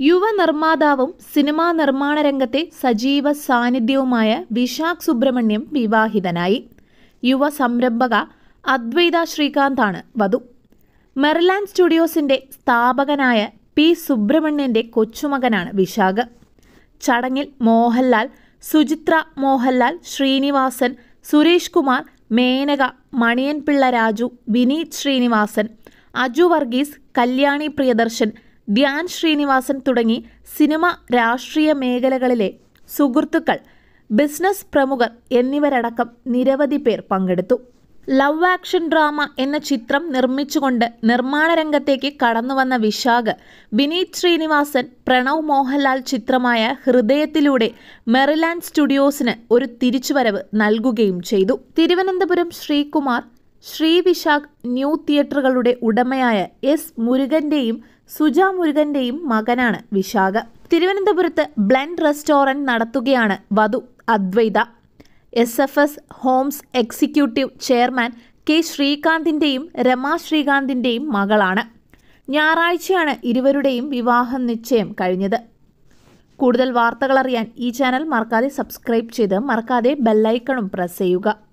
യുവ നിർമ്മാതാവും സിനിമാ നിർമ്മാണ രംഗത്തെ സജീവ സാന്നിധ്യവുമായ വിശാഖ് സുബ്രഹ്മണ്യം വിവാഹിതനായി യുവ സംരംഭക അദ്വൈത ശ്രീകാന്താണ് വധു മെറിലാൻഡ് സ്റ്റുഡിയോസിന്റെ സ്ഥാപകനായ പി സുബ്രഹ്മണ്യന്റെ കൊച്ചുമകനാണ് വിശാഖ് ചടങ്ങിൽ മോഹൻലാൽ സുചിത്ര മോഹൻലാൽ ശ്രീനിവാസൻ സുരേഷ് കുമാർ മേനക മണിയൻപിള്ള രാജു വിനീത് ശ്രീനിവാസൻ അജു വർഗീസ് കല്യാണി പ്രിയദർശൻ ധ്യാൻ ശ്രീനിവാസൻ തുടങ്ങി സിനിമ രാഷ്ട്രീയ മേഖലകളിലെ സുഹൃത്തുക്കൾ ബിസിനസ് പ്രമുഖർ എന്നിവരടക്കം നിരവധി പേർ പങ്കെടുത്തു ലവ് ആക്ഷൻ ഡ്രാമ എന്ന ചിത്രം നിർമ്മിച്ചുകൊണ്ട് നിർമ്മാണ രംഗത്തേക്ക് കടന്നുവന്ന വിശാഖ് വിനീത് ശ്രീനിവാസൻ പ്രണവ് മോഹൻലാൽ ചിത്രമായ ഹൃദയത്തിലൂടെ മെറിലാൻഡ് സ്റ്റുഡിയോസിന് ഒരു തിരിച്ചുവരവ് നൽകുകയും ചെയ്തു തിരുവനന്തപുരം ശ്രീകുമാർ ശ്രീ വിശാഖ് ന്യൂ തിയേറ്ററുകളുടെ ഉടമയായ എസ് മുരുകന്റെയും സുജ മുരുകന്റെയും മകനാണ് വിശാഖ് തിരുവനന്തപുരത്ത് ബ്ലെൻഡ് റെസ്റ്റോറന്റ് നടത്തുകയാണ് വധു Advaitha S F S Homes executive chairman K ശ്രീകാന്തിൻ്റെയും രമാ ശ്രീകാന്തിൻ്റെയും മകളാണ് ഞായറാഴ്ചയാണ് ഇരുവരുടെയും വിവാഹ നിശ്ചയം കഴിഞ്ഞത് കൂടുതൽ വാർത്തകൾ അറിയാൻ ഈ ചാനൽ മറക്കാതെ സബ്സ്ക്രൈബ് ചെയ്ത് മറക്കാതെ ബെല്ലൈക്കണും പ്രസ് ചെയ്യുക